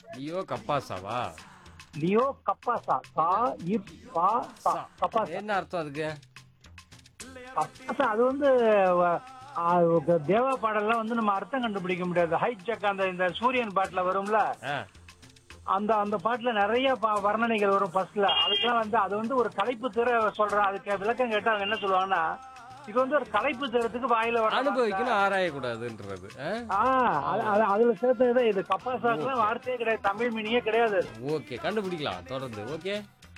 Leo கப்பாசாவா Leo கப்பாசா கா இப் பா சா கப்பாசா என்ன அர்த்தம் அதுக்கு கப்பாசா அது வந்து வ- ஆ, தேவா பாடல்லாம் வந்து நம்ம அர்த்தம் கண்டுபிடிக்க முடியாது ஹைட் செக் அந்த இந்த சூரியன் பாட்டுல வரும்ல ஆ அந்த அந்த பாட்டுல நிறைய ப- வர்ணனைகள் வரும் ஃபர்ஸ்ட்ல அதுக்கெல்லாம் வந்து அது வந்து ஒரு கலைப்பு திற சொல்றேன் அதுக்கு விளக்கம் கேட்டா அவங்க என்ன சொல்லுவாங்கன்னா இது வந்து ஒரு கலைப்பு திறத்துக்கு வாயில வர அனுபவிக்கணும் ஆராயக்கூடாதுன்றது ஆ? ஆ, அது- அது- அதுல சேர்த்தது இது கப்பாசாக்கெல்லாம் வார்த்தையே கிடையாது தமிழ் மீனியே கிடையாது ஓகே கண்டுபிடிக்கலாம் தொடர்ந்து ஓகே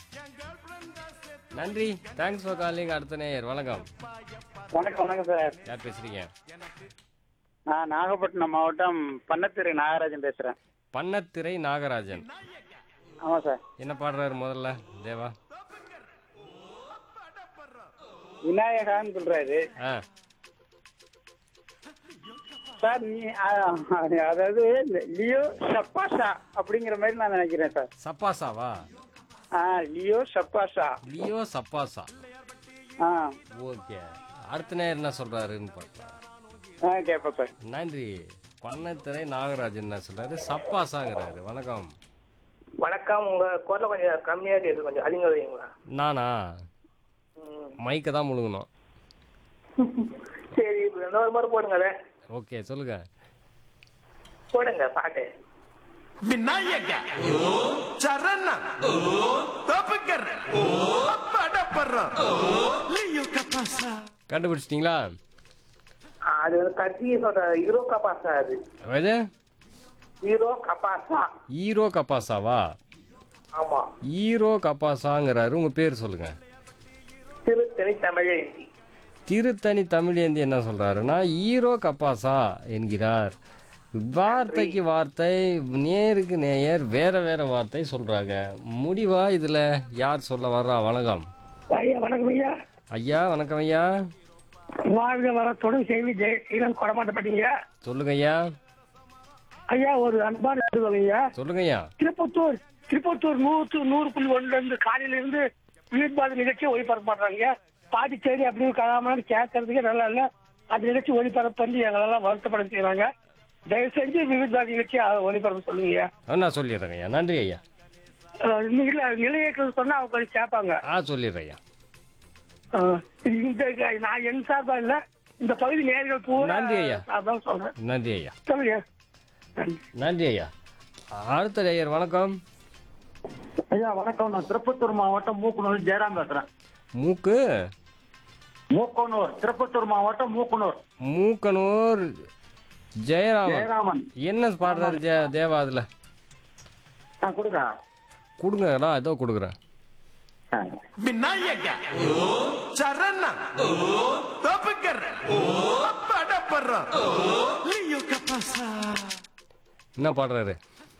நன்றி தேங்க்ஸ் ஃபார் காலிங் அடுத்த நேயர் வணக்கம் வணக்கம் வணக்கம் சார் யார் பேசுறீங்க நான் நாகப்பட்டினம் மாவட்டம் பண்ணத்திரு நாகராஜன் பேசுறேன் பண்ணத்திரை நாகராஜன் ஆமா சார் என்ன பாடுறாரு முதல்ல தேவா விநாயகான்னு சொல்றாரு ஆ சார் நீ ஆ, அதாவது லியோ ஷப்பாஷா அப்படிங்கிற மாதிரி நான் நினைக்கிறேன் சார் சப்பாசாவா ஆ லியோ ஷப்பாஷா லியோ சப்பாசா ஆ ஓகே அடுத்த நேயர் என்ன சொல்றாருன்னு பார்க்கலாம் ஆ கேட்பேன் சார் நன்றி பண்ணத்திரை நாகராஜன் என்ன சொல்றாரு சப்பாசாங்கிறாரு வணக்கம் வணக்கம் உங்க குரல கொஞ்சம் கம்மியா கேக்குது கொஞ்சம் அதிகம் வைங்களா நானா மைக்கை தான் முழுங்கணும் சரி இப்ப இன்னொரு முறை போடுங்க அதை ஓகே சொல்லுங்க போடுங்க பாட்டு விநாயக சரண தப்புக்கர் படப்படுற லியோ கப்பாசா கண்டுபிடிச்சிட்டிங்களா அது வந்து கத்தி சொல்ற ஹீரோ கபாசா அது எது ஹீரோ கபாசா ஈரோ கப்பாசாவா ஆமா ஈரோ கப்பாசாங்கிறாரு உங்க பேர் சொல்லுங்க திருத்தணி தமிழ் திருத்தணி தமிழேந்தி என்ன சொல்றாருன்னா ஈரோ கப்பாசா என்கிறார் வார்த்தைக்கு வார்த்தை நேருக்கு நேயர் வேற வேற வார்த்தை சொல்றாங்க முடிவா இதுல யார் சொல்ல வர்றா வணக்கம் ஐயா வணக்கம் ஐயா ஐயா வணக்கம் ஐயா வாழ்க வரத்துடன் செய்தி ஜெயசீலன் கொடமாட்டப்பட்டீங்க சொல்லுங்க ஐயா ஐயா ஒரு அன்பான வேண்டுகோள் ஐயா சொல்லுங்க ஐயா திருப்பத்தூர் திருப்பத்தூர் நூற்று நூறு புள்ளி ஒண்ணுல இருந்து காலையில இருந்து உயிர்பாத நிகழ்ச்சி ஒளிபரப்பு பண்றாங்க பாண்டிச்சேரி அப்படின்னு கலாமணி கேட்கறதுக்கே நல்லா இல்ல அந்த நிகழ்ச்சி ஒளிபரப்பு பண்ணி எங்களெல்லாம் வருத்தப்பட செய்யறாங்க தயவு செஞ்சு விவிதாத நிகழ்ச்சி ஒளிபரப்பு சொல்லுங்க ஆ, நான் சொல்லிடுறேங்க ஐயா நன்றி ஐயா அஹ் இல்ல நிலையேற்றது சொன்னா அவங்க கொஞ்சம் கேட்பாங்க ஆ சொல்லிடுறேன் ஐயா அஹ் இந்த நான் என் சார்பா இல்ல இந்த பகுதி நேர்கள் பூரா நன்றி ஐயா. அதான் சொல்றேன் நன்றி ஐயா சொல்லுங்க நன்றி நன்றி ஐயா அடுத்த நேயர் வணக்கம் ஐயா வணக்கம் நான் திருப்பத்தூர் மாவட்டம் மூக்குனூர் ஜெயராம் பேசுறேன் மூக்கு மூக்கனூர் திருப்பத்தூர் மாவட்டம் மூக்கனூர் மூக்கனூர் ஜெயராமன் ஜெயராமன் என்ன பாடுறாரு ஜெய தேவா அதுல நான் கொடுக்குறேன் கொடுங்கடா ஏதோ கொடுக்குறேன் விநாயக சரண தப்புக்கர் படப்படுற லியோ கப்பாசா என்ன பாடுறாரு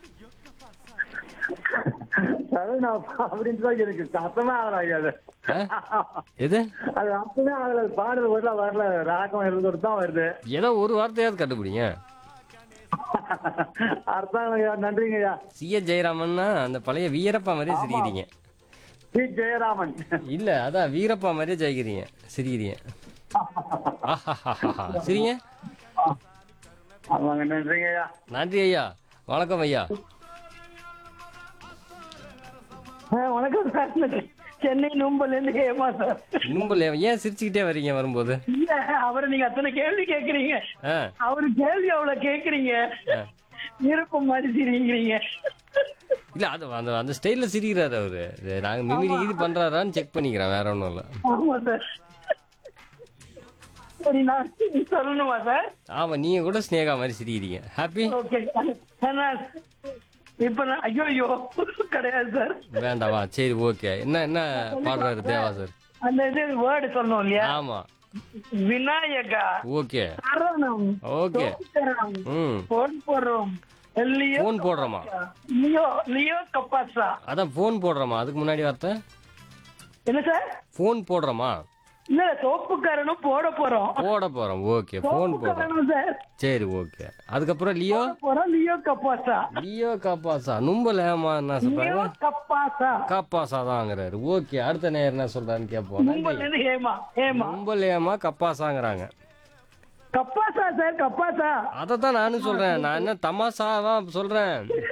அப்படின்னு சொல்லி எனக்கு அர்த்தமே ஆகல ஐயா அது ஆ? எது அது அர்த்தமே ஆகல பாடல் வரல வரல ராகம் இருந்தது தான் வருது ஏதோ ஒரு வார்த்தையாவது கண்டுபிடிங்க அர்த்தம் ஐயா நன்றிங்க ஐயா சிஏ ஜெயராமன்னா அந்த பழைய வீரப்பா மாதிரியே சிரிக்கிறீங்க பி ஜெயராமன் இல்ல அதான் வீரப்பா மாதிரியே ஜெயிக்கிறீங்க சிரிக்கிறீங்க ஆஹாஹாஹா. சிரிங்க ஆமாங்க நன்றிங்க ஐயா நன்றி ஐயா வணக்கம் ஐயா வணக்கம் சார் சென்னை நும்பல்ல இருந்து கேமா சார் நும்பல் ஏன் சிரிச்சுக்கிட்டே வர்றீங்க வரும்போது இல்ல அவரை நீங்க அத்தனை கேள்வி கேக்குறீங்க ஆ அவரு கேள்வி அவ்வளவு கேக்குறீங்க விருப்பம் மாதிரி சிரிக்கிறீங்க இல்ல அது அந்த அந்த ஸ்டைல்ல சிரிக்கிறாரு அவரு இது நாங்க மிமிரி இது பண்றாரான்னு செக் பண்ணிக்கிறேன் வேற ஒண்ணும் இல்ல ஆமா சார் சரி நான் சொல்லணுமா சார் ஆமா நீங்க கூட ஸ்னேகா மாதிரி சிரிக்கிறீங்க ஹாப்பி ஓகே இப்ப நான் ஐயோ ஐயோ கிடையாது சார் வேண்டாமா சரி ஓகே என்ன என்ன பாடுறாரு தேவா சார் அந்த இது வேர்டு சொல்லணும் இல்லையா ஆமா விநாயகா ஓகே சரணம் ஓகே சரணம் ம் போன் போடுறோம் லியோ ஃபோன் போடுறோமா லியோ லியோ கப்பாசா அதான் ஃபோன் போடுறோமா அதுக்கு முன்னாடி வார்த்தை என்ன சார் ஃபோன் போடுறோமா இல்ல தோப்புக்காரனும் போட போறோம் போட போறோம் ஓகே ஃபோன் போடுறோம் தோப்புக்காரனும் சார் சரி ஓகே அதுக்கப்புறம் லியோ போறோம் லியோ கப்பாசா லியோ காப்பாசா நும்பல் ஏமா என்ன லியோ சொல்றாங்க கப்பாசா காப்பாசா தாங்கிறாரு ஓகே அடுத்த நேரம் என்ன சொல்றாருன்னு கேட்போம் மும்பைல நன்றி இருந்து ஹேமா ஹேமா நும்பல் ஏமா கப்பாசாங்கிறாங்க கப்பாசா சார் கப்பாசா அதை தான் நானும் சொல்றேன் நான் என்ன தமாசாவா சொல்றேன்